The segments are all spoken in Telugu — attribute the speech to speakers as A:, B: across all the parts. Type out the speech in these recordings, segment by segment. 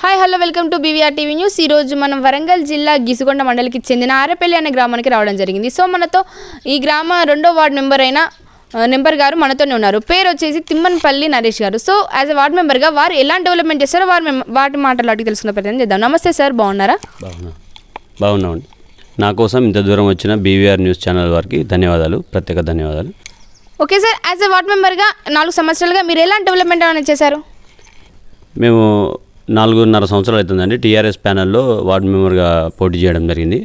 A: hi hello welcome to B V R TV news ఈ రోజు మనం వరంగల్ జిల్లా గిసుగొండ మండలికి చెందిన ఆరపల్లి అనే గ్రామానికి రావడం జరిగింది సో మనతో ఈ గ్రామ రెండో వార్డు మెంబర్ అయిన ఆ, నెంబర్ గారు మనతోనే ఉన్నారు పేరు వచ్చేసి తిమ్మన్పల్లి నరేష్ గారు సో యాజ్ ఎ వార్డ్ మెంబర్గా వారు ఎలాంటి డెవలప్మెంట్ చేస్తారో వారు మేము వాటి మాటలు అడిగి తెలుసుకునే ప్రయత్నం చేద్దాం నమస్తే సార్ బాగున్నారా
B: బాగున్నా బాగున్నామండి నా కోసం ఇంత దూరం వచ్చిన బీవీఆర్ న్యూస్ ఛానల్ వారికి ధన్యవాదాలు ప్రత్యేక ధన్యవాదాలు
A: okay sir as a ward మెంబర్గా నాలుగు సంవత్సరాలుగా మీరు ఎలాంటి డెవలప్మెంట్ అనేది చేశారు
B: మేము నాలుగున్నర సంవత్సరాలు అవుతుందండి టీఆర్ఎస్ ప్యానెల్లో వార్డు మెంబర్గా పోటీ చేయడం జరిగింది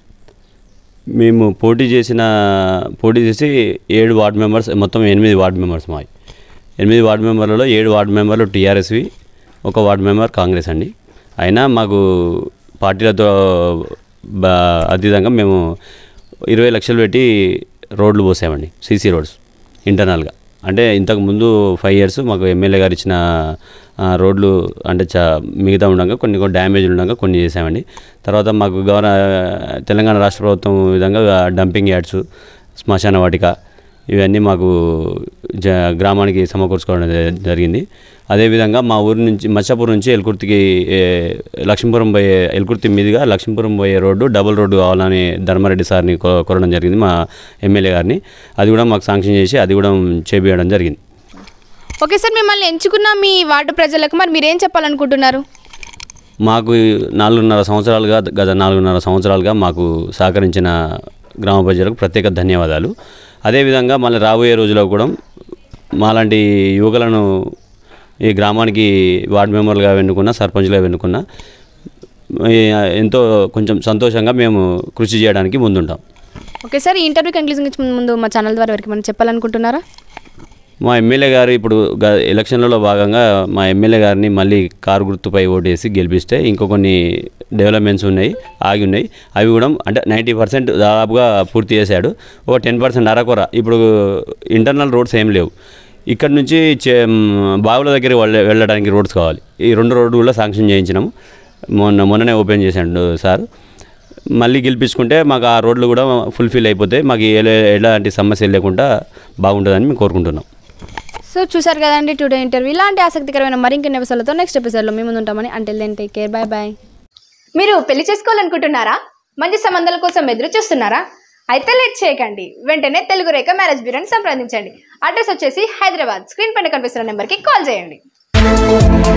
B: మేము పోటీ చేసిన పోటీ చేసి ఏడు వార్డు మెంబర్స్ మొత్తం ఎనిమిది వార్డు మెంబర్స్ మావి ఎనిమిది వార్డు మెంబర్లలో ఏడు వార్డు మెంబర్లు టీఆర్ఎస్వి ఒక వార్డు మెంబర్ కాంగ్రెస్ అండి అయినా మాకు పార్టీలతో బా అతీతంగా మేము ఇరవై లక్షలు పెట్టి రోడ్లు పోసామండి సీసీ రోడ్స్ ఇంటర్నల్గా అంటే ఇంతకు ముందు ఫైవ్ ఇయర్స్ మాకు ఎమ్మెల్యే గారు ఇచ్చిన ఆ, రోడ్లు అంటే చా మిగతా ఉండగా కొన్ని కొన్ని డ్యామేజ్ ఉండగా కొన్ని చేసామండి తర్వాత మాకు గవర్న తెలంగాణ రాష్ట్ర ప్రభుత్వం విధంగా డంపింగ్ యార్డ్స్ శ్మశాన వాటిక ఇవన్నీ మాకు జ గ్రామానికి సమకూర్చుకోవడం జ- జరిగింది అదేవిధంగా మా ఊరి నుంచి మచ్చాపూర్ నుంచి ఎల్కుర్తికి ఏ, లక్ష్మీపురం పోయే ఎల్కుర్తి మీదుగా లక్ష్మీపురం పోయే రోడ్డు డబుల్ రోడ్డు కావాలని ధర్మారెడ్డి సార్ని కో- కోరడం జరిగింది మా ఎమ్మెల్యే గారిని అది కూడా మాకు శాంక్షన్ చేసి అది కూడా చేపించడం జరిగింది
A: ఓకే సార్ మిమ్మల్ని ఎంచుకున్న మీ వార్డు ప్రజలకు మరి మీరేం చెప్పాలనుకుంటున్నారు
B: మాకు ఈ నాలుగున్నర సంవత్సరాలుగా గత నాలుగున్నర సంవత్సరాలుగా మాకు సహకరించిన గ్రామ ప్రజలకు ప్రత్యేక ధన్యవాదాలు అదేవిధంగా మళ్ళీ రాబోయే రోజుల్లో కూడా మాలాంటి యువకులను ఈ గ్రామానికి వార్డు మెంబర్లుగా ఎన్నుకున్న సర్పంచ్లుగా ఎన్నుకున్న ఈ ఎంతో కొంచెం సంతోషంగా మేము కృషి చేయడానికి ముందుంటాం
A: ఓకే సార్ ఈ ఇంటర్వ్యూ కంక్లూజన్ ముందు మా ఛానల్ ద్వారా ఎవరికి మనం చెప్పాలనుకుంటున్నారా
B: మా ఎమ్మెల్యే గారు ఇప్పుడు గ- ఎలక్షన్లలో భాగంగా మా ఎమ్మెల్యే గారిని మళ్ళీ కారు గుర్తుపై ఓటేసి గెలిపిస్తే ఇంకో కొన్ని డెవలప్మెంట్స్ ఉన్నాయి ఆగి ఉన్నాయి అవి కూడా అంటే నైంటీ పర్సెంట్ దాదాపుగా పూర్తి చేశాడు ఓ టెన్ పర్సెంట్ అరకొర ఇప్పుడు ఇంటర్నల్ రోడ్స్ ఏం లేవు ఇక్కడ నుంచి చే మ్, బావుల దగ్గర వెళ్ళ- వెళ్ళడానికి రోడ్స్ కావాలి ఈ రెండు రోడ్లు కూడా శాంక్షన్ చేయించినాము మొన్న మొన్ననే ఓపెన్ చేశాడు సార్ మళ్ళీ గెలిపించుకుంటే మాకు ఆ రోడ్లు కూడా ఫుల్ఫిల్ అయిపోతాయి మాకు ఎల- ఎలాంటి సమస్యలు లేకుండా బాగుంటుందని మేము కోరుకుంటున్నాం
A: సో చూసారు కదండి టుడే ఇంటర్వ్యూ ఇలాంటి ఆసక్తికరమైన మరింకెన్ని ఎపిసోడ్లతో నెక్స్ట్ ఎపిసోడ్లో మేము ముందు ఉంటామని అంటే then take care bye bye మీరు పెళ్లి చేసుకోవాలనుకుంటున్నారా మంచి సంబంధాల కోసం ఎదురు చూస్తున్నారా అయితే లేట్ చేయకండి వెంటనే తెలుగు రేఖ మ్యారేజ్ బ్యూరోని సంప్రదించండి అడ్రస్ వచ్చేసి హైదరాబాద్ స్క్రీన్ పైన కనిపిస్తున్న నెంబర్కి కాల్ చేయండి